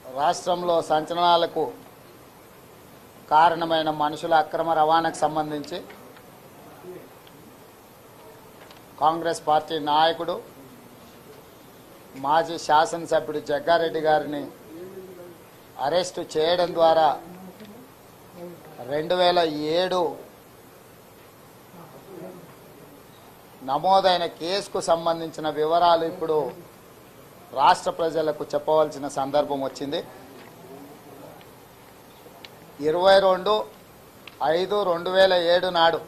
రాష్ట్రంలో సంచలనాలకు కారణమైన మనుషుల అక్రమ రవాణాకు సంబంధించి కాంగ్రెస్ పార్టీ నాయకుడు మాజీ శాసనసభ్యుడు జగ్గారెడ్డి గారిని అరెస్టు చేయడం ద్వారా రెండు వేల ఏడు నమోదైన కేసుకు సంబంధించిన వివరాలు ఇప్పుడు రాష్ట్ర ప్రజలకు చెప్పవలసిన సందర్భం వచ్చింది ఇరవై రెండు ఐదు రెండు వేల ఏడు నాడు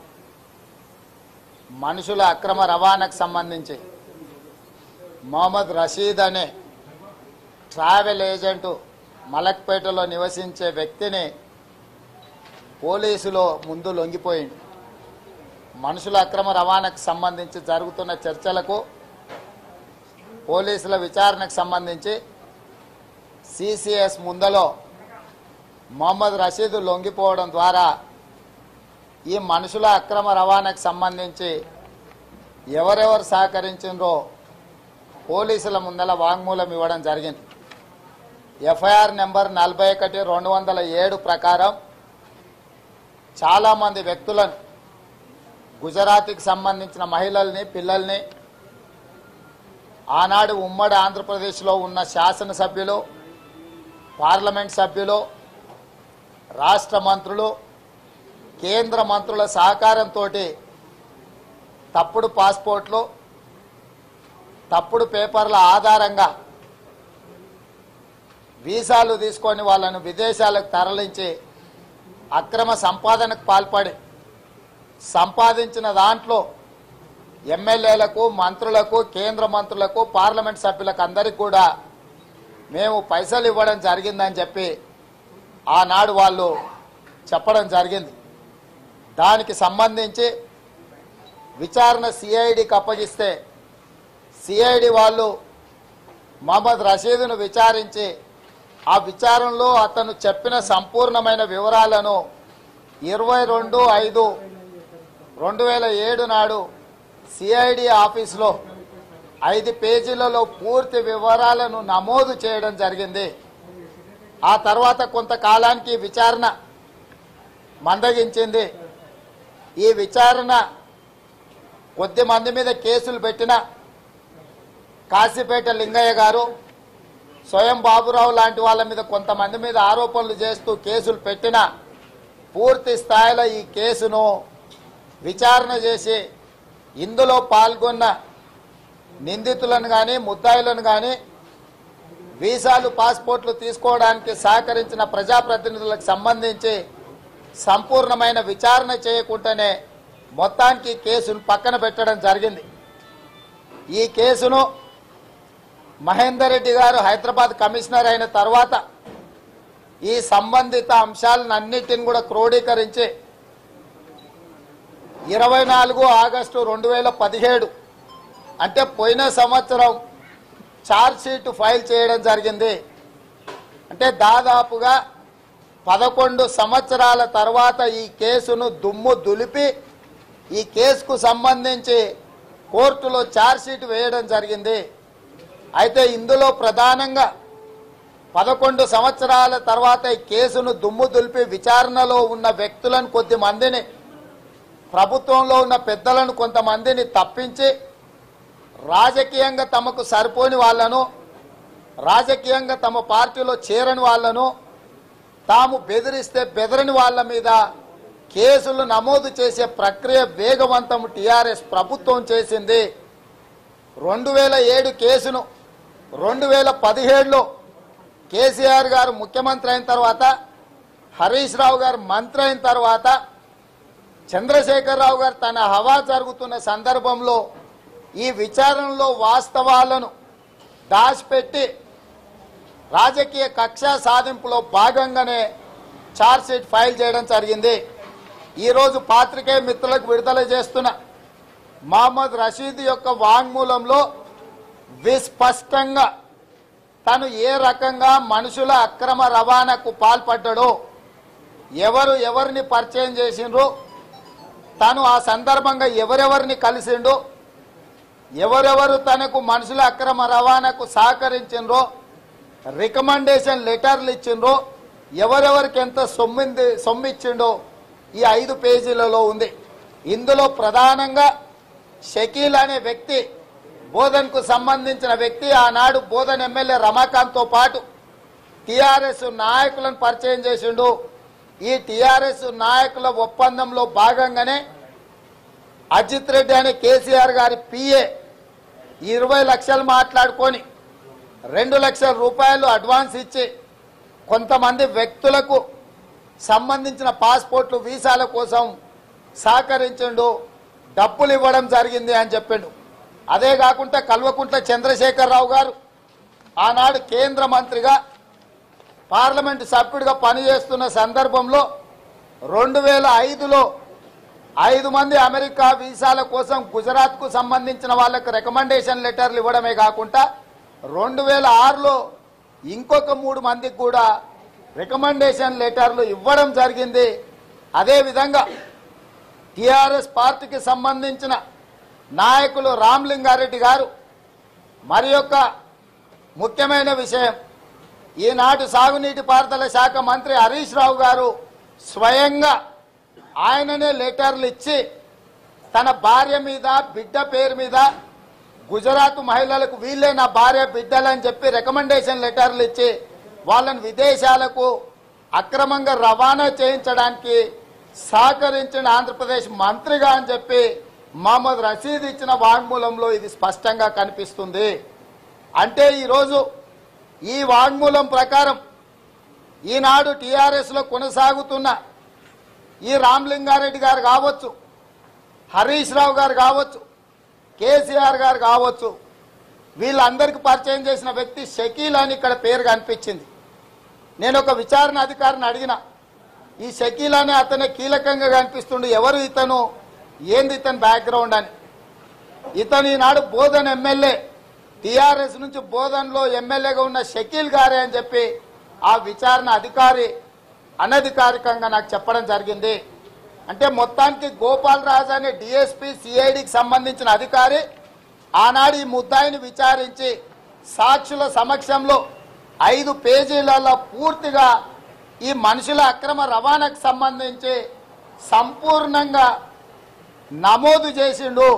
మనుషుల అక్రమ రవాణాకు సంబంధించి మొహమ్మద్ రషీద్ అనే ట్రావెల్ ఏజెంటు మలక్పేటలో నివసించే వ్యక్తిని పోలీసులు ముందు లొంగిపోయింది మనుషుల అక్రమ రవాణాకు సంబంధించి జరుగుతున్న చర్చలకు పోలీసుల విచారణకు సంబంధించి సిసిఎస్ ముందలో మొహమ్మద్ రషీద్ లొంగిపోవడం ద్వారా ఈ మనుషుల అక్రమ రవాణాకు సంబంధించి ఎవరెవరు సహకరించిండ్రో పోలీసుల ముందల వాంగ్మూలం ఇవ్వడం జరిగింది ఎఫ్ఐఆర్ నెంబర్ నలభై ఒకటి రెండు వందల ఏడు ప్రకారం చాలామంది వ్యక్తులను గుజరాత్కి సంబంధించిన మహిళల్ని పిల్లల్ని ఆనాడు ఉమ్మడి ఆంధ్రప్రదేశ్లో ఉన్న శాసనసభ్యులు పార్లమెంట్ సభ్యులు రాష్ట్ర మంత్రులు కేంద్ర మంత్రుల సహకారంతో తప్పుడు పాస్పోర్ట్లు తప్పుడు పేపర్ల ఆధారంగా వీసాలు తీసుకొని వాళ్ళను విదేశాలకు తరలించి అక్రమ సంపాదనకు పాల్పడి సంపాదించిన దాంట్లో ఎమ్మెల్యేలకు మంత్రులకు కేంద్ర మంత్రులకు పార్లమెంట్ సభ్యులకు అందరికీ కూడా మేము పైసలు ఇవ్వడం జరిగిందని చెప్పి ఆనాడు వాళ్ళు చెప్పడం జరిగింది దానికి సంబంధించి విచారణ సిఐడికి అప్పగిస్తే సిఐడి వాళ్ళు మహమ్మద్ రషీద్ను విచారించి ఆ విచారణలో అతను చెప్పిన సంపూర్ణమైన వివరాలను ఇరవై రెండు ఐదు రెండు వేల ఏడు నాడు సిఐడి ఆఫీసులో ఐదు పేజీలలో పూర్తి వివరాలను నమోదు చేయడం జరిగింది ఆ తర్వాత కొంతకాలానికి విచారణ మందగించింది ఈ విచారణ కొద్ది మంది మీద కేసులు పెట్టిన కాశీపేట లింగయ్య గారు స్వయం బాబురావు లాంటి వాళ్ళ మీద కొంతమంది మీద ఆరోపణలు చేస్తూ కేసులు పెట్టిన పూర్తి స్థాయిలో ఈ కేసును విచారణ చేసి ఇందులో పాల్గొన్న నిందితులను కానీ ముద్దాయిలను కానీ వీసాలు పాస్పోర్ట్లు తీసుకోవడానికి సహకరించిన ప్రజాప్రతినిధులకు సంబంధించి సంపూర్ణమైన విచారణ చేయకుండానే మొత్తానికి కేసును పక్కన పెట్టడం జరిగింది ఈ కేసును మహేందర్ రెడ్డి గారు హైదరాబాద్ కమిషనర్ అయిన తర్వాత ఈ సంబంధిత అంశాలను అన్నిటిని కూడా క్రోడీకరించి ఇరవై నాలుగు ఆగస్టు రెండు వేల పదిహేడు అంటే పోయిన సంవత్సరం ఛార్జ్ షీట్ ఫైల్ చేయడం జరిగింది అంటే దాదాపుగా పదకొండు సంవత్సరాల తర్వాత ఈ కేసును దుమ్ము దులిపి ఈ కేసుకు సంబంధించి కోర్టులో ఛార్జ్ షీట్ వేయడం జరిగింది అయితే ఇందులో ప్రధానంగా పదకొండు సంవత్సరాల తర్వాత ఈ కేసును దుమ్ము దులిపి విచారణలో ఉన్న వ్యక్తులను కొద్ది మందిని ప్రభుత్వంలో ఉన్న పెద్దలను కొంతమందిని తప్పించి రాజకీయంగా తమకు సరిపోని వాళ్ళను రాజకీయంగా తమ పార్టీలో చేరని వాళ్ళను తాము బెదిరిస్తే బెదరని వాళ్ళ మీద కేసులు నమోదు చేసే ప్రక్రియ వేగవంతం టీఆర్ఎస్ ప్రభుత్వం చేసింది రెండు వేల ఏడు కేసును రెండు వేల పదిహేడులో కేసీఆర్ గారు ముఖ్యమంత్రి అయిన తర్వాత హరీష్ రావు గారు మంత్రి అయిన తర్వాత చంద్రశేఖరరావు గారు తన హవా జరుగుతున్న సందర్భంలో ఈ విచారణలో వాస్తవాలను దాచిపెట్టి రాజకీయ కక్ష సాధింపులో భాగంగానే ఛార్జ్షీట్ ఫైల్ చేయడం జరిగింది ఈరోజు పాత్రికేయ మిత్రులకు విడుదల చేస్తున్న మహమ్మద్ రషీద్ యొక్క వాంగ్మూలంలో విస్పష్టంగా తను ఏ రకంగా మనుషుల అక్రమ రవాణాకు పాల్పడ్డాడో ఎవరు ఎవరిని పరిచయం చేసిండ్రో తను ఆ సందర్భంగా ఎవరెవరిని కలిసిండో ఎవరెవరు తనకు మనుషుల అక్రమ రవాణాకు సహకరించిండ్రో రికమెండేషన్ లెటర్లు ఇచ్చిండ్రో ఎవరెవరికి ఎంత సొమ్మింది సొమ్ము ఇచ్చిండో ఈ ఐదు పేజీలలో ఉంది ఇందులో ప్రధానంగా షకీల్ అనే వ్యక్తి బోధన్కు సంబంధించిన వ్యక్తి ఆనాడు బోధన్ ఎమ్మెల్యే రమాకాంత్తో పాటు టిఆర్ఎస్ నాయకులను పరిచయం చేసిండు ఈ టిఆర్ఎస్ నాయకుల ఒప్పందంలో భాగంగానే అజిత్ రెడ్డి అనే కేసీఆర్ గారి పిఏ ఇరవై లక్షలు మాట్లాడుకొని రెండు లక్షల రూపాయలు అడ్వాన్స్ ఇచ్చి కొంతమంది వ్యక్తులకు సంబంధించిన పాస్పోర్ట్లు వీసాల కోసం సహకరించిండు డబ్బులు ఇవ్వడం జరిగింది అని చెప్పిండు అదే కాకుండా కల్వకుంట్ల చంద్రశేఖరరావు గారు ఆనాడు కేంద్ర మంత్రిగా పార్లమెంటు సభ్యుడిగా పనిచేస్తున్న సందర్భంలో రెండు వేల ఐదులో ఐదు మంది అమెరికా వీసాల కోసం గుజరాత్కు సంబంధించిన వాళ్ళకు రికమెండేషన్ లెటర్లు ఇవ్వడమే కాకుండా రెండు వేల ఆరులో ఇంకొక మూడు మందికి కూడా రికమెండేషన్ లెటర్లు ఇవ్వడం జరిగింది అదేవిధంగా టిఆర్ఎస్ పార్టీకి సంబంధించిన నాయకులు రామ్లింగారెడ్డి గారు మరి యొక్క ముఖ్యమైన విషయం ఈనాటి సాగునీటి పారుదల శాఖ మంత్రి హరీష్ రావు గారు స్వయంగా ఆయననే లెటర్లు ఇచ్చి తన భార్య మీద బిడ్డ పేరు మీద గుజరాత్ మహిళలకు వీళ్ళే నా భార్య బిడ్డలని చెప్పి రికమెండేషన్ లెటర్లు ఇచ్చి వాళ్ళని విదేశాలకు అక్రమంగా రవాణా చేయించడానికి సహకరించిన ఆంధ్రప్రదేశ్ మంత్రిగా అని చెప్పి మహమ్మద్ రషీద్ ఇచ్చిన వాంగ్మూలంలో ఇది స్పష్టంగా కనిపిస్తుంది అంటే ఈరోజు ఈ వాంగ్మూలం ప్రకారం ఈనాడు టీఆర్ఎస్లో కొనసాగుతున్న ఈ రామలింగారెడ్డి గారు కావచ్చు హరీష్ రావు గారు కావచ్చు కేసీఆర్ గారు కావచ్చు వీళ్ళందరికీ పరిచయం చేసిన వ్యక్తి షకీల్ అని ఇక్కడ పేరు కనిపించింది నేను ఒక విచారణ అధికారిని అడిగిన ఈ షకీల్ అనే అతనే కీలకంగా కనిపిస్తుండు ఎవరు ఇతను ఏంది ఇతని బ్యాక్గ్రౌండ్ అని ఇతను ఈనాడు బోధన్ ఎమ్మెల్యే టిఆర్ఎస్ నుంచి బోధన్లో ఎమ్మెల్యేగా ఉన్న షకీల్ గారే అని చెప్పి ఆ విచారణ అధికారి అనధికారికంగా నాకు చెప్పడం జరిగింది అంటే మొత్తానికి గోపాల్ రాజు అనే డిఎస్పీ సిఐడికి సంబంధించిన అధికారి ఆనాడు ఈ ముద్దాయిని విచారించి సాక్షుల సమక్షంలో ఐదు పేజీలలో పూర్తిగా ఈ మనుషుల అక్రమ రవాణాకు సంబంధించి సంపూర్ణంగా నమోదు చేసిండు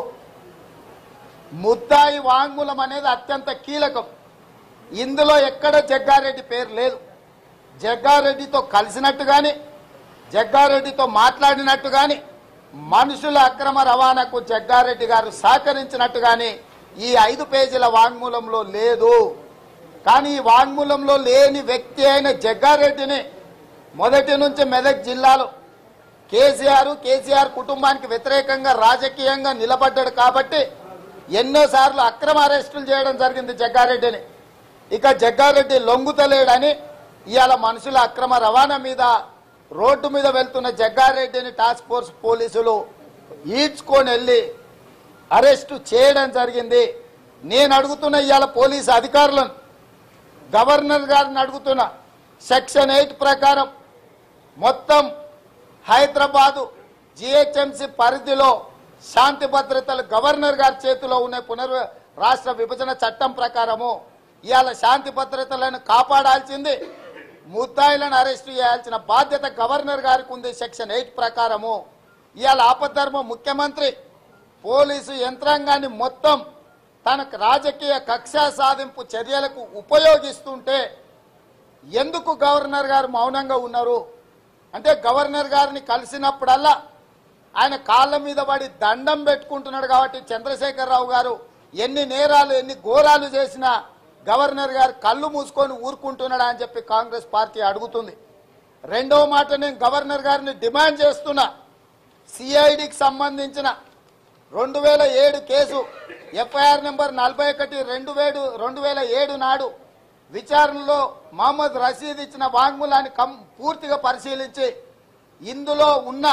ముద్దాయి వాంగ్మూలం అనేది అత్యంత కీలకం ఇందులో ఎక్కడ జగ్గారెడ్డి పేరు లేదు జగ్గారెడ్డితో కలిసినట్టు కానీ జగ్గారెడ్డితో మాట్లాడినట్టు కానీ మనుషుల అక్రమ రవాణాకు జగ్గారెడ్డి గారు సహకరించినట్టు కానీ ఈ ఐదు పేజీల వాంగ్మూలంలో లేదు కానీ ఈ వాంగ్మూలంలో లేని వ్యక్తి అయిన జగ్గారెడ్డిని మొదటి నుంచి మెదక్ జిల్లాలో కేసీఆర్ కేసీఆర్ కుటుంబానికి వ్యతిరేకంగా రాజకీయంగా నిలబడ్డాడు కాబట్టి ఎన్నోసార్లు అక్రమ అరెస్టులు చేయడం జరిగింది జగ్గారెడ్డిని ఇక జగ్గారెడ్డి లొంగుతలేడని ఇవాళ మనుషుల అక్రమ రవాణా మీద రోడ్డు మీద వెళ్తున్న జగ్గారెడ్డిని టాస్క్ ఫోర్స్ పోలీసులు ఈడ్చుకొని వెళ్ళి అరెస్టు చేయడం జరిగింది నేను అడుగుతున్న ఇవాళ పోలీసు అధికారులను గవర్నర్ గారిని అడుగుతున్నా సెక్షన్ ఎయిట్ ప్రకారం మొత్తం హైదరాబాదు జిహెచ్ఎంసి పరిధిలో శాంతి భద్రతలు గవర్నర్ గారి చేతిలో ఉన్న పునర్ రాష్ట్ర విభజన చట్టం ప్రకారము ఇవాళ శాంతి భద్రతలను కాపాడాల్సింది ముద్దాయిలను అరెస్ట్ చేయాల్సిన బాధ్యత గవర్నర్ గారికి ఉంది సెక్షన్ ఎయిట్ ప్రకారము ఇవాళ ఆపద్ధర్మ ముఖ్యమంత్రి పోలీసు యంత్రాంగాన్ని మొత్తం తనకు రాజకీయ కక్షా సాధింపు చర్యలకు ఉపయోగిస్తుంటే ఎందుకు గవర్నర్ గారు మౌనంగా ఉన్నారు అంటే గవర్నర్ గారిని కలిసినప్పుడల్లా ఆయన కాళ్ళ మీద పడి దండం పెట్టుకుంటున్నాడు కాబట్టి చంద్రశేఖరరావు గారు ఎన్ని నేరాలు ఎన్ని ఘోరాలు చేసినా గవర్నర్ గారు కళ్ళు మూసుకొని ఊరుకుంటున్నాడా అని చెప్పి కాంగ్రెస్ పార్టీ అడుగుతుంది రెండవ మాట నేను గవర్నర్ గారిని డిమాండ్ చేస్తున్నా సిఐడికి సంబంధించిన రెండు వేల ఏడు కేసు ఎఫ్ఐఆర్ నెంబర్ నలభై ఒకటి రెండు వేడు రెండు వేల ఏడు నాడు విచారణలో మహమ్మద్ రషీద్ ఇచ్చిన వాంగ్మూలాన్ని కం పూర్తిగా పరిశీలించి ఇందులో ఉన్న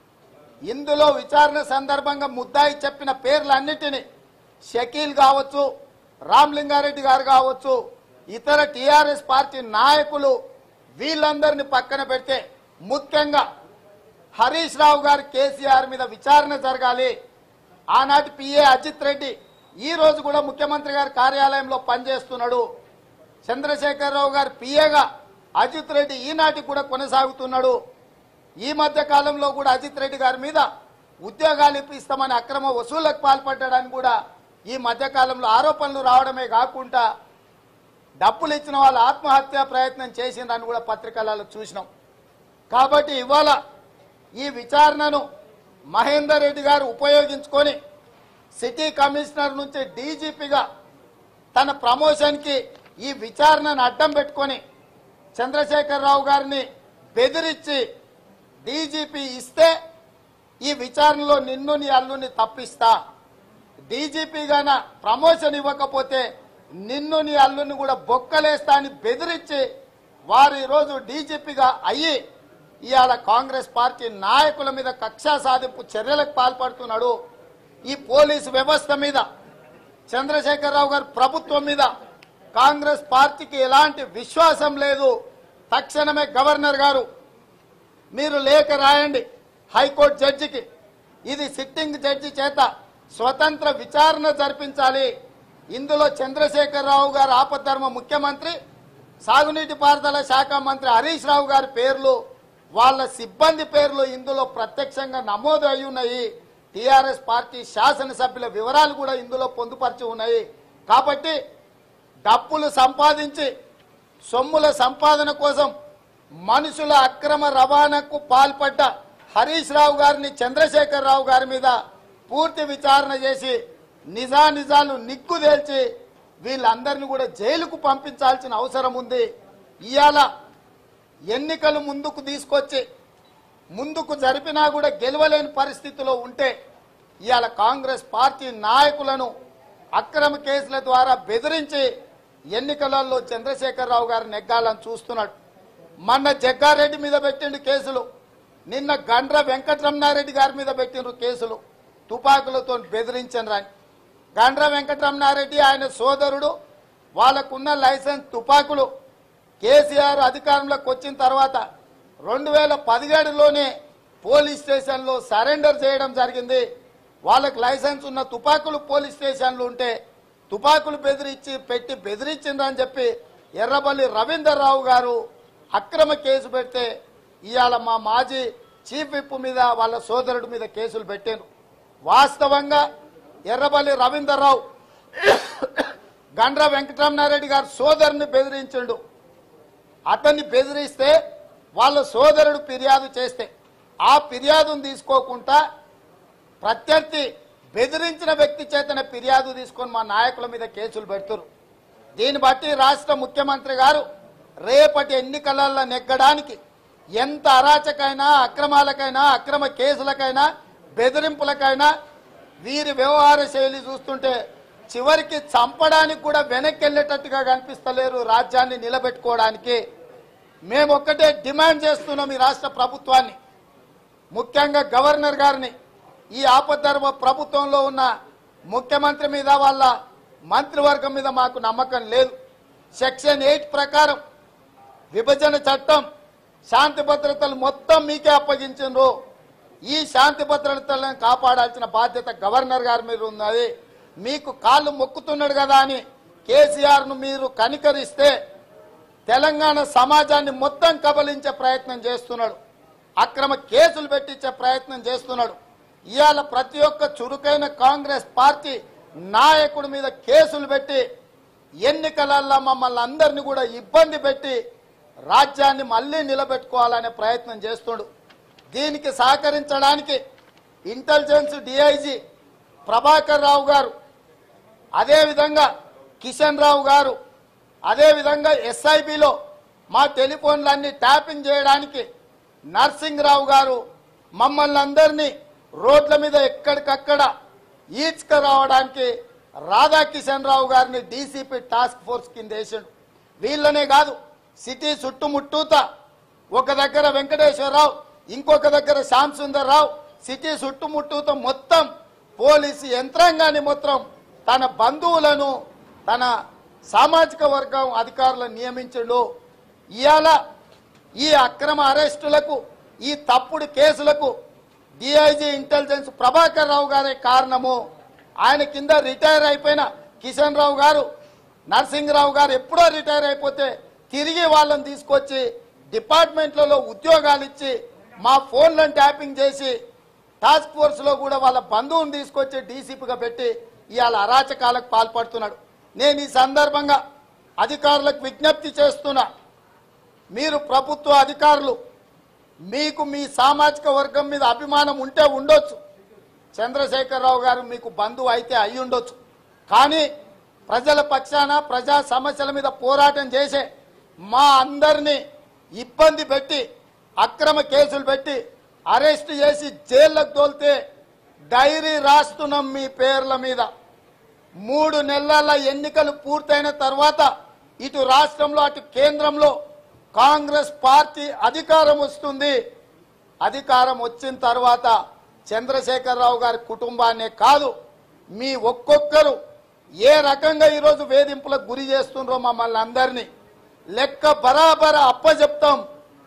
ఇందులో విచారణ సందర్భంగా ముద్దాయి చెప్పిన పేర్లన్నిటినీ షకీల్ కావచ్చు రామ్లింగారెడ్డి గారు కావచ్చు ఇతర టిఆర్ఎస్ పార్టీ నాయకులు వీళ్ళందరినీ పక్కన పెడితే ముఖ్యంగా హరీష్ రావు గారు కేసీఆర్ మీద విచారణ జరగాలి ఆనాటి పిఏ అజిత్ రెడ్డి ఈ రోజు కూడా ముఖ్యమంత్రి గారి కార్యాలయంలో పనిచేస్తున్నాడు చంద్రశేఖరరావు గారు పిఏగా అజిత్ రెడ్డి ఈనాటికి కూడా కొనసాగుతున్నాడు ఈ మధ్య కాలంలో కూడా అజిత్ రెడ్డి గారి మీద ఉద్యోగాలు ఇప్పిస్తామని అక్రమ వసూళ్లకు పాల్పడ్డాడని కూడా ఈ మధ్య కాలంలో ఆరోపణలు రావడమే కాకుండా డబ్బులు ఇచ్చిన వాళ్ళు ఆత్మహత్య ప్రయత్నం చేసిందని కూడా పత్రికలలో చూసినాం కాబట్టి ఇవాళ ఈ విచారణను మహేందర్ రెడ్డి గారు ఉపయోగించుకొని సిటీ కమిషనర్ నుంచి డీజీపీగా తన ప్రమోషన్కి ఈ విచారణను అడ్డం పెట్టుకొని చంద్రశేఖరరావు గారిని బెదిరించి డీజీపీ ఇస్తే ఈ విచారణలో నిన్ను నీ అల్లుని తప్పిస్తా డీజీపీ గాన ప్రమోషన్ ఇవ్వకపోతే నిన్ను నీ అల్లుని కూడా బొక్కలేస్తా అని బెదిరించి వారు ఈరోజు డీజీపీగా అయ్యి ఇవాళ కాంగ్రెస్ పార్టీ నాయకుల మీద కక్షా సాధింపు చర్యలకు పాల్పడుతున్నాడు ఈ పోలీసు వ్యవస్థ మీద చంద్రశేఖరరావు గారి ప్రభుత్వం మీద కాంగ్రెస్ పార్టీకి ఎలాంటి విశ్వాసం లేదు తక్షణమే గవర్నర్ గారు మీరు లేఖ రాయండి హైకోర్టు జడ్జికి ఇది సిట్టింగ్ జడ్జి చేత స్వతంత్ర విచారణ జరిపించాలి ఇందులో చంద్రశేఖరరావు గారు ఆపద్ధర్మ ముఖ్యమంత్రి సాగునీటి పారుదల శాఖ మంత్రి హరీష్ రావు గారి పేర్లు వాళ్ళ సిబ్బంది పేర్లు ఇందులో ప్రత్యక్షంగా నమోదు అయి ఉన్నాయి టిఆర్ఎస్ పార్టీ శాసనసభ్యుల వివరాలు కూడా ఇందులో పొందుపరిచి ఉన్నాయి కాబట్టి డబ్బులు సంపాదించి సొమ్ముల సంపాదన కోసం మనుషుల అక్రమ రవాణాకు పాల్పడ్డ హరీష్ రావు గారిని చంద్రశేఖర్ రావు గారి మీద పూర్తి విచారణ చేసి నిజానిజాలు నిగ్గు తేల్చి వీళ్ళందరినీ కూడా జైలుకు పంపించాల్సిన అవసరం ఉంది ఇవాళ ఎన్నికలు ముందుకు తీసుకొచ్చి ముందుకు జరిపినా కూడా గెలవలేని పరిస్థితిలో ఉంటే ఇవాళ కాంగ్రెస్ పార్టీ నాయకులను అక్రమ కేసుల ద్వారా బెదిరించి ఎన్నికలలో చంద్రశేఖరరావు గారు నెగ్గాలని చూస్తున్నాడు మొన్న జగ్గారెడ్డి మీద పెట్టిండు కేసులు నిన్న గండ్ర వెంకటరమణారెడ్డి గారి మీద పెట్టిండ్రు కేసులు తుపాకులతో బెదిరించను రాని గండ్ర వెంకటరమణారెడ్డి ఆయన సోదరుడు వాళ్ళకున్న లైసెన్స్ తుపాకులు కేసీఆర్ అధికారంలోకి వచ్చిన తర్వాత రెండు వేల పదిహేడులోనే పోలీస్ స్టేషన్లో సరెండర్ చేయడం జరిగింది వాళ్ళకి లైసెన్స్ ఉన్న తుపాకులు పోలీస్ స్టేషన్లు ఉంటే తుపాకులు బెదిరించి పెట్టి బెదిరించిందని చెప్పి ఎర్రబల్లి రవీందర్ రావు గారు అక్రమ కేసు పెడితే ఇవాళ మా మాజీ చీఫ్ విప్ మీద వాళ్ళ సోదరుడి మీద కేసులు పెట్టారు వాస్తవంగా ఎర్రబల్లి రవీందర్ రావు గండ్ర వెంకటరమణారెడ్డి గారు సోదరుని బెదిరించిండు అతన్ని బెదిరిస్తే వాళ్ళ సోదరుడు ఫిర్యాదు చేస్తే ఆ ఫిర్యాదును తీసుకోకుండా ప్రత్యర్థి బెదిరించిన వ్యక్తి చేతన ఫిర్యాదు తీసుకొని మా నాయకుల మీద కేసులు పెడుతురు దీన్ని బట్టి రాష్ట్ర ముఖ్యమంత్రి గారు రేపటి ఎన్నికలలో నెగ్గడానికి ఎంత అరాచకైనా అక్రమాలకైనా అక్రమ కేసులకైనా బెదిరింపులకైనా వీరి వ్యవహార శైలి చూస్తుంటే చివరికి చంపడానికి కూడా వెనక్కి వెళ్ళేటట్టుగా కనిపిస్తలేరు రాజ్యాన్ని నిలబెట్టుకోవడానికి మేము ఒక్కటే డిమాండ్ చేస్తున్నాం ఈ రాష్ట్ర ప్రభుత్వాన్ని ముఖ్యంగా గవర్నర్ గారిని ఈ ఆపద్ధర్మ ప్రభుత్వంలో ఉన్న ముఖ్యమంత్రి మీద వాళ్ళ మంత్రివర్గం మీద మాకు నమ్మకం లేదు సెక్షన్ ఎయిట్ ప్రకారం విభజన చట్టం శాంతి భద్రతలు మొత్తం మీకే అప్పగించిండ్రు ఈ శాంతి భద్రతలను కాపాడాల్సిన బాధ్యత గవర్నర్ గారి మీద ఉన్నది మీకు కాళ్ళు మొక్కుతున్నాడు కదా అని కేసీఆర్ను మీరు కనికరిస్తే తెలంగాణ సమాజాన్ని మొత్తం కబలించే ప్రయత్నం చేస్తున్నాడు అక్రమ కేసులు పెట్టించే ప్రయత్నం చేస్తున్నాడు ఇవాళ ప్రతి ఒక్క చురుకైన కాంగ్రెస్ పార్టీ నాయకుడి మీద కేసులు పెట్టి ఎన్నికలల్లో మమ్మల్ని అందరినీ కూడా ఇబ్బంది పెట్టి రాజ్యాన్ని మళ్ళీ నిలబెట్టుకోవాలనే ప్రయత్నం చేస్తుడు దీనికి సహకరించడానికి ఇంటెలిజెన్స్ డిఐజీ ప్రభాకర్ రావు గారు అదేవిధంగా కిషన్ రావు గారు అదేవిధంగా ఎస్ఐబిలో మా టెలిఫోన్లన్నీ ట్యాపింగ్ చేయడానికి నర్సింగ్ రావు గారు మమ్మల్ని అందరినీ రోడ్ల మీద ఎక్కడికక్కడ ఈడ్చుక రావడానికి రాధాకిషన్ రావు గారిని డీసీపీ టాస్క్ ఫోర్స్ కింద వేసాడు వీళ్ళనే కాదు సిటీ చుట్టుముట్టూత ఒక దగ్గర వెంకటేశ్వరరావు ఇంకొక దగ్గర శ్యామ్ సుందర్ రావు సిటీ చుట్టుముట్టూత మొత్తం పోలీసు యంత్రాంగాన్ని మొత్తం తన బంధువులను తన సామాజిక వర్గం అధికారులను నియమించడు ఇవాళ ఈ అక్రమ అరెస్టులకు ఈ తప్పుడు కేసులకు డిఐజీ ఇంటెలిజెన్స్ ప్రభాకర్ రావు గారే కారణము ఆయన కింద రిటైర్ అయిపోయిన కిషన్ రావు గారు నరసింహరావు గారు ఎప్పుడో రిటైర్ అయిపోతే తిరిగి వాళ్ళని తీసుకొచ్చి డిపార్ట్మెంట్లలో ఉద్యోగాలు ఇచ్చి మా ఫోన్లను ట్యాపింగ్ చేసి టాస్క్ ఫోర్స్లో కూడా వాళ్ళ బంధువుని తీసుకొచ్చి డీసీపీగా పెట్టి ఇవాళ అరాచకాలకు పాల్పడుతున్నాడు నేను ఈ సందర్భంగా అధికారులకు విజ్ఞప్తి చేస్తున్నా మీరు ప్రభుత్వ అధికారులు మీకు మీ సామాజిక వర్గం మీద అభిమానం ఉంటే ఉండొచ్చు చంద్రశేఖరరావు గారు మీకు బంధువు అయితే అయి ఉండొచ్చు కానీ ప్రజల పక్షాన ప్రజా సమస్యల మీద పోరాటం చేసే మా అందరినీ ఇబ్బంది పెట్టి అక్రమ కేసులు పెట్టి అరెస్ట్ చేసి జైళ్ళకు తోలితే డైరీ రాస్తున్నాం మీ పేర్ల మీద మూడు నెలల ఎన్నికలు పూర్తయిన తర్వాత ఇటు రాష్ట్రంలో అటు కేంద్రంలో కాంగ్రెస్ పార్టీ అధికారం వస్తుంది అధికారం వచ్చిన తర్వాత చంద్రశేఖరరావు గారి కుటుంబాన్నే కాదు మీ ఒక్కొక్కరు ఏ రకంగా ఈరోజు వేధింపులకు గురి చేస్తుండ్రో మమ్మల్ని అందరినీ లెక్క బరాబర అప్పచెప్తాం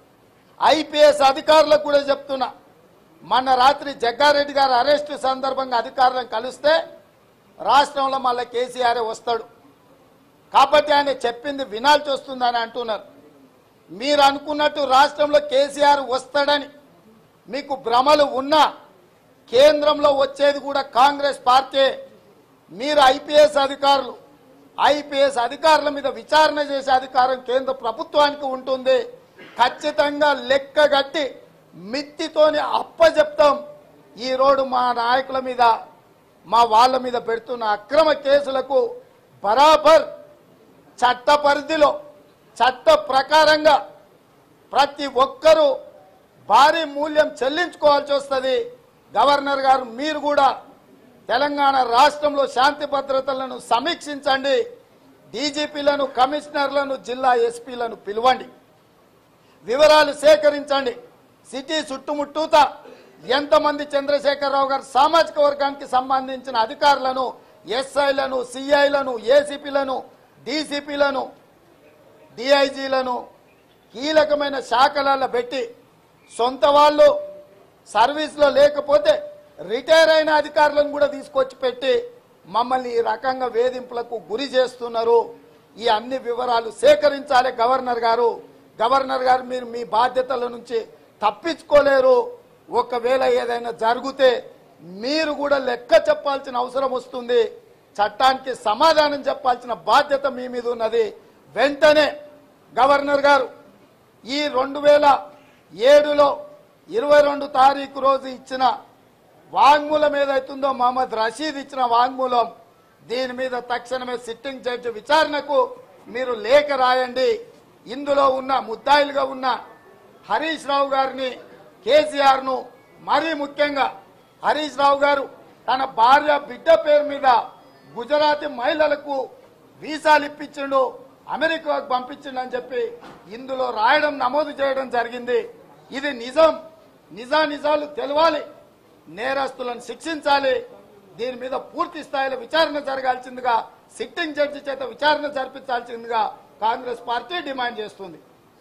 ఐపీఎస్ అధికారులకు కూడా చెప్తున్నా మొన్న రాత్రి జగ్గారెడ్డి గారు అరెస్టు సందర్భంగా అధికారులను కలిస్తే రాష్ట్రంలో మళ్ళీ కేసీఆర్ వస్తాడు కాబట్టి ఆయన చెప్పింది వినాల్సి వస్తుందని అంటున్నారు మీరు అనుకున్నట్టు రాష్ట్రంలో కేసీఆర్ వస్తాడని మీకు భ్రమలు ఉన్నా కేంద్రంలో వచ్చేది కూడా కాంగ్రెస్ పార్టీ మీరు ఐపీఎస్ అధికారులు ఐపీఎస్ అధికారుల మీద విచారణ చేసే అధికారం కేంద్ర ప్రభుత్వానికి ఉంటుంది ఖచ్చితంగా లెక్కగట్టి మిత్తితోని అప్పచెప్తాం ఈ రోడ్డు మా నాయకుల మీద మా వాళ్ళ మీద పెడుతున్న అక్రమ కేసులకు బరాబర్ చట్ట పరిధిలో చట్ట ప్రకారంగా ప్రతి ఒక్కరూ భారీ మూల్యం చెల్లించుకోవాల్సి వస్తుంది గవర్నర్ గారు మీరు కూడా తెలంగాణ రాష్ట్రంలో శాంతి భద్రతలను సమీక్షించండి డీజీపీలను కమిషనర్లను జిల్లా ఎస్పీలను పిలవండి వివరాలు సేకరించండి సిటీ చుట్టుముట్టూత ఎంతమంది చంద్రశేఖరరావు గారు సామాజిక వర్గానికి సంబంధించిన అధికారులను ఎస్ఐలను సిఐలను ఏసీపీలను డీసీపీలను డిఐజీలను కీలకమైన శాఖలలో పెట్టి సొంత వాళ్ళు సర్వీస్లో లేకపోతే రిటైర్ అయిన అధికారులను కూడా తీసుకొచ్చి పెట్టి మమ్మల్ని ఈ రకంగా వేధింపులకు గురి చేస్తున్నారు ఈ అన్ని వివరాలు సేకరించాలి గవర్నర్ గారు గవర్నర్ గారు మీరు మీ బాధ్యతల నుంచి తప్పించుకోలేరు ఒకవేళ ఏదైనా జరిగితే మీరు కూడా లెక్క చెప్పాల్సిన అవసరం వస్తుంది చట్టానికి సమాధానం చెప్పాల్సిన బాధ్యత మీ మీద ఉన్నది వెంటనే గవర్నర్ గారు ఈ రెండు వేల ఏడులో ఇరవై రెండు తారీఖు రోజు ఇచ్చిన వాంగ్మూలం ఏదైతుందో మహమ్మద్ రషీద్ ఇచ్చిన వాంగ్మూలం దీని మీద తక్షణమే సిట్టింగ్ జడ్జి విచారణకు మీరు లేఖ రాయండి ఇందులో ఉన్న ముద్దాయిలుగా ఉన్న హరీష్ రావు గారిని కేసీఆర్ ను మరీ ముఖ్యంగా హరీష్ రావు గారు తన భార్య బిడ్డ పేరు మీద గుజరాతీ మహిళలకు వీసాలు ఇప్పించిండు అమెరికాకు పంపించిండు అని చెప్పి ఇందులో రాయడం నమోదు చేయడం జరిగింది ఇది నిజం నిజా నిజాలు తెలవాలి నేరస్తులను శిక్షించాలి దీని మీద పూర్తి స్థాయిలో విచారణ జరగాల్సిందిగా సిట్టింగ్ జడ్జి చేత విచారణ జరిపించాల్సిందిగా కాంగ్రెస్ పార్టీ డిమాండ్ చేస్తుంది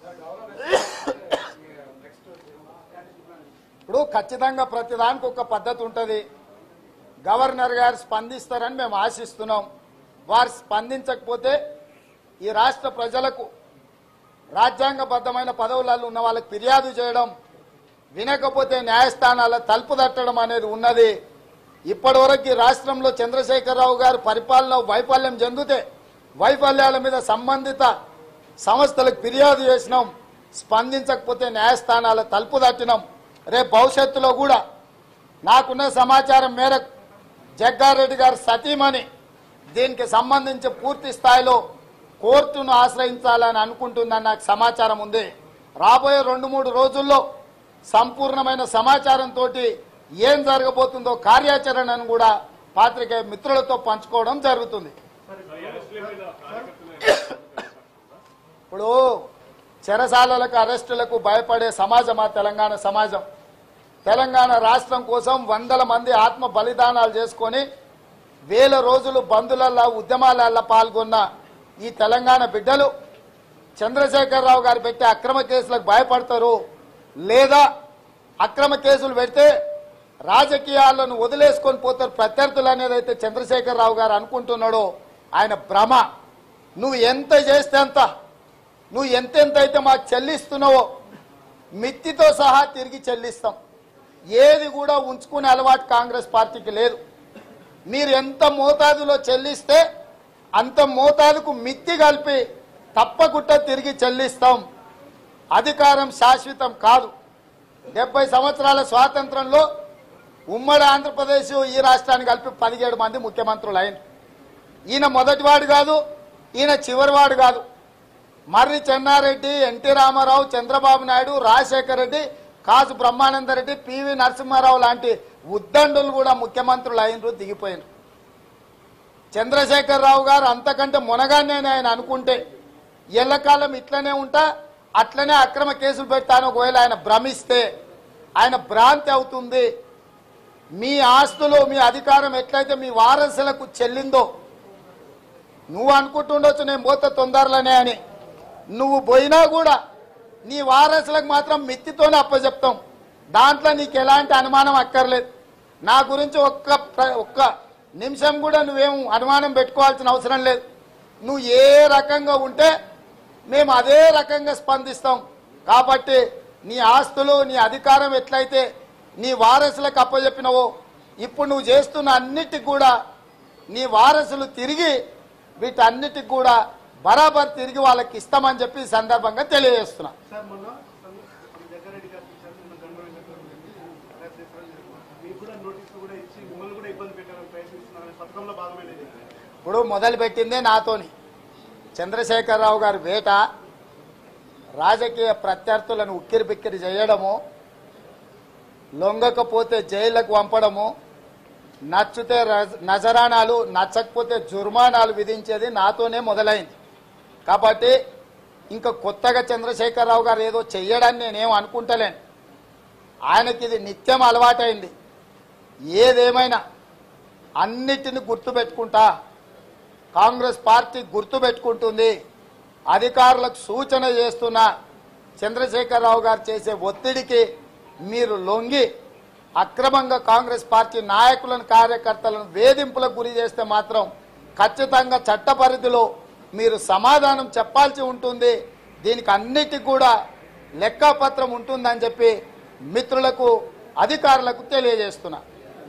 ఇప్పుడు ఖచ్చితంగా ప్రతిదానికి ఒక పద్ధతి ఉంటుంది గవర్నర్ గారు స్పందిస్తారని మేము ఆశిస్తున్నాం వారు స్పందించకపోతే ఈ రాష్ట్ర ప్రజలకు రాజ్యాంగబద్ధమైన పదవులలో ఉన్న వాళ్ళకి ఫిర్యాదు చేయడం వినకపోతే న్యాయస్థానాల తలుపు తట్టడం అనేది ఉన్నది ఇప్పటివరకు ఈ రాష్ట్రంలో చంద్రశేఖరరావు గారు పరిపాలన వైఫల్యం చెందితే వైఫల్యాల మీద సంబంధిత సంస్థలకు ఫిర్యాదు చేసినాం స్పందించకపోతే న్యాయస్థానాల తలుపు తట్టినాం రేపు భవిష్యత్తులో కూడా నాకున్న సమాచారం మేరకు జగ్గారెడ్డి గారు సతీమణి దీనికి సంబంధించి పూర్తి స్థాయిలో కోర్టును ఆశ్రయించాలని అనుకుంటుందని నాకు సమాచారం ఉంది రాబోయే రెండు మూడు రోజుల్లో సంపూర్ణమైన సమాచారంతో ఏం జరగబోతుందో కార్యాచరణను కూడా పాత్రికేయ మిత్రులతో పంచుకోవడం జరుగుతుంది ఇప్పుడు చెరసాలలకు అరెస్టులకు భయపడే సమాజమా తెలంగాణ సమాజం తెలంగాణ రాష్ట్రం కోసం వందల మంది ఆత్మ బలిదానాలు చేసుకొని వేల రోజులు బంధులల్లా ఉద్యమాలల్లా పాల్గొన్న ఈ తెలంగాణ బిడ్డలు చంద్రశేఖరరావు గారు పెట్టే అక్రమ కేసులకు భయపడతారు లేదా అక్రమ కేసులు పెడితే రాజకీయాలను వదిలేసుకొని పోతారు ప్రత్యర్థులు అనేది అయితే చంద్రశేఖరరావు గారు అనుకుంటున్నాడో ఆయన భ్రమ నువ్వు ఎంత చేస్తే అంత నువ్వు ఎంతెంత అయితే మాకు చెల్లిస్తున్నావో మిత్తితో సహా తిరిగి చెల్లిస్తాం ఏది కూడా ఉంచుకునే అలవాటు కాంగ్రెస్ పార్టీకి లేదు మీరు ఎంత మోతాదులో చెల్లిస్తే అంత మోతాదుకు మిత్తి కలిపి తప్పకుండా తిరిగి చెల్లిస్తాం అధికారం శాశ్వతం కాదు డెబ్బై సంవత్సరాల స్వాతంత్రంలో ఉమ్మడి ఆంధ్రప్రదేశ్ ఈ రాష్ట్రాన్ని కలిపి పదిహేడు మంది ముఖ్యమంత్రులు అయిన ఈయన మొదటివాడు కాదు ఈయన చివరివాడు కాదు మర్రి చెన్నారెడ్డి ఎన్టీ రామారావు చంద్రబాబు నాయుడు రాజశేఖర రెడ్డి కాసు బ్రహ్మానందరెడ్డి పివి నరసింహారావు లాంటి ఉద్దండులు కూడా ముఖ్యమంత్రులు అయినరు దిగిపోయినరు చంద్రశేఖరరావు గారు అంతకంటే మునగానే ఆయన అనుకుంటే ఎల్లకాలం ఇట్లనే ఉంటా అట్లనే అక్రమ కేసులు పెడతాను ఒకవేళ ఆయన భ్రమిస్తే ఆయన భ్రాంతి అవుతుంది మీ ఆస్తులు మీ అధికారం ఎట్లయితే మీ వారసులకు చెల్లిందో నువ్వు అనుకుంటుండొచ్చు నేను పోతే తొందరలోనే అని నువ్వు పోయినా కూడా నీ వారసులకు మాత్రం మిత్తితోనే అప్పచెప్తాం దాంట్లో నీకు ఎలాంటి అనుమానం అక్కర్లేదు నా గురించి ఒక్క ప్ర- ఒక్క నిమిషం కూడా నువ్వేం అనుమానం పెట్టుకోవాల్సిన అవసరం లేదు నువ్వు ఏ రకంగా ఉంటే మేము అదే రకంగా స్పందిస్తాం కాబట్టి నీ ఆస్తులు నీ అధికారం ఎట్లయితే నీ వారసులకు అప్పచెప్పినవో ఇప్పుడు నువ్వు చేస్తున్న అన్నిటికి కూడా నీ వారసులు తిరిగి వీటన్నిటికి కూడా బరాబర్ తిరిగి వాళ్ళకి ఇస్తామని చెప్పి ఈ సందర్భంగా తెలియజేస్తున్నా సార్ మొన్న జగ్గారెడ్డి గారు పిలిచారు నిన్న గంగవల్లి గారు అరెస్ట్ చేశారని చెప్పారు. మీకు కూడా నోటీసులు కూడా ఇచ్చి మిమ్మల్ని కూడా ఇబ్బంది పెట్టాలని ప్రయత్నిస్తున్నారని పథకంలో భాగమైనది ఇప్పుడు మొదలు పెట్టిందే నాతోని చంద్రశేఖరరావు గారి వేట రాజకీయ ప్రత్యర్థులను ఉక్కిరి బిక్కిరి చేయడము లొంగకపోతే జైళ్లకు పంపడము నచ్చితే రజ- నజరానాలు నచ్చకపోతే జుర్మానాలు విధించేది నాతోనే మొదలైంది కాబట్టి ఇంకా కొత్తగా చంద్రశేఖరరావు గారు ఏదో చెయ్యడని నేనేం అనుకుంటలేను ఆయనకి ఇది నిత్యం అలవాటైంది ఏదేమైనా అన్నిటిని గుర్తుపెట్టుకుంటా కాంగ్రెస్ పార్టీ గుర్తుపెట్టుకుంటుంది అధికారులకు సూచన చేస్తున్న చంద్రశేఖరరావు గారు చేసే ఒత్తిడికి మీరు లొంగి అక్రమంగా కాంగ్రెస్ పార్టీ నాయకులను కార్యకర్తలను వేధింపులకు గురి చేస్తే మాత్రం ఖచ్చితంగా చట్ట పరిధిలో మీరు సమాధానం చెప్పాల్సి ఉంటుంది దీనికి అన్నిటికి కూడా లెక్కపత్రం ఉంటుందని చెప్పి మిత్రులకు అధికారులకు తెలియజేస్తున్నా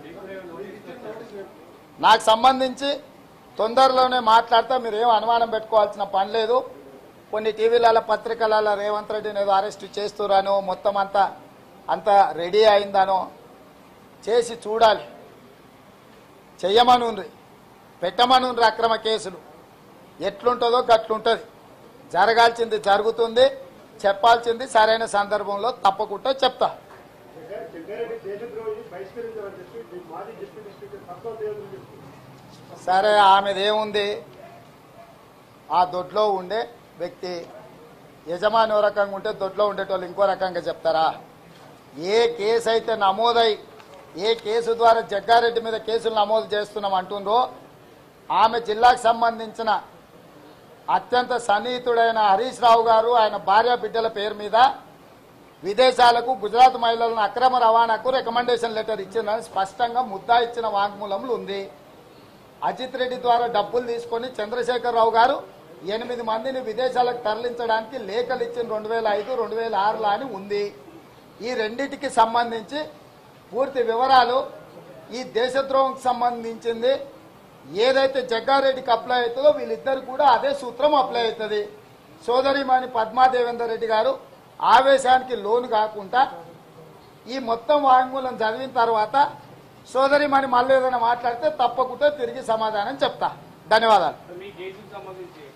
నాకు సంబంధించి తొందరలోనే మాట్లాడతా మీరు ఏం అనుమానం పెట్టుకోవాల్సిన పని లేదు కొన్ని టీవీలలో పత్రికలలో రేవంత్ రెడ్డిని ఏదో అరెస్ట్ చేస్తురానో మొత్తం అంతా అంతా రెడీ అయిందనో చేసి చూడాలి చెయ్యమనుండ్రి పెట్టమనుండ్రి అక్రమ కేసులు ఎట్లుంటుందో గట్లుంటుంది జరగాల్సింది జరుగుతుంది చెప్పాల్సింది సరైన సందర్భంలో తప్పకుండా చెప్తా జగ్గారెడ్డి దేశద్రోహి బహిష్కరించాలని చెప్పి మాజీ డిప్యూటీ స్పీకర్ పక్కన దేవుడు సరే ఆమెదేముంది ఆ దొడ్లో ఉండే వ్యక్తి యజమాని ఓ రకంగా ఉంటే దొడ్లో ఉండేటోళ్ళు ఇంకో రకంగా చెప్తారా ఏ కేసు అయితే నమోదై ఏ కేసు ద్వారా జగ్గారెడ్డి మీద కేసులు నమోదు చేస్తున్నాం అంటుండ్రో ఆమె జిల్లాకు సంబంధించిన అత్యంత సన్నిహితుడైన హరీష్ రావు గారు ఆయన భార్య బిడ్డల పేరు మీద విదేశాలకు గుజరాత్ మహిళలను అక్రమ రవాణాకు రికమెండేషన్ లెటర్ ఇచ్చిందని స్పష్టంగా ముద్దా ఇచ్చిన వాంగ్మూలంలో ఉంది అజిత్ రెడ్డి ద్వారా డబ్బులు తీసుకొని చంద్రశేఖరరావు గారు ఎనిమిది మందిని విదేశాలకు తరలించడానికి లేఖలు ఇచ్చిన రెండు వేల ఐదు రెండు వేల ఆరులో అని ఉంది ఈ రెండింటికి సంబంధించి పూర్తి వివరాలు ఈ దేశద్రోహంకి సంబంధించింది ఏదైతే జగ్గారెడ్డికి అప్లై అవుతుందో వీళ్ళిద్దరు కూడా అదే సూత్రం అప్లై అవుతుంది సోదరిమణి పద్మాదేవేందర్ రెడ్డి గారు ఆవేశానికి లోను కాకుండా ఈ మొత్తం వాంగ్మూలం చదివిన తర్వాత సోదరిమణి మళ్ళీ ఏదైనా మాట్లాడితే తప్పకుండా తిరిగి సమాధానం చెప్తా ధన్యవాదాలు మీ కేసుకు సంబంధించి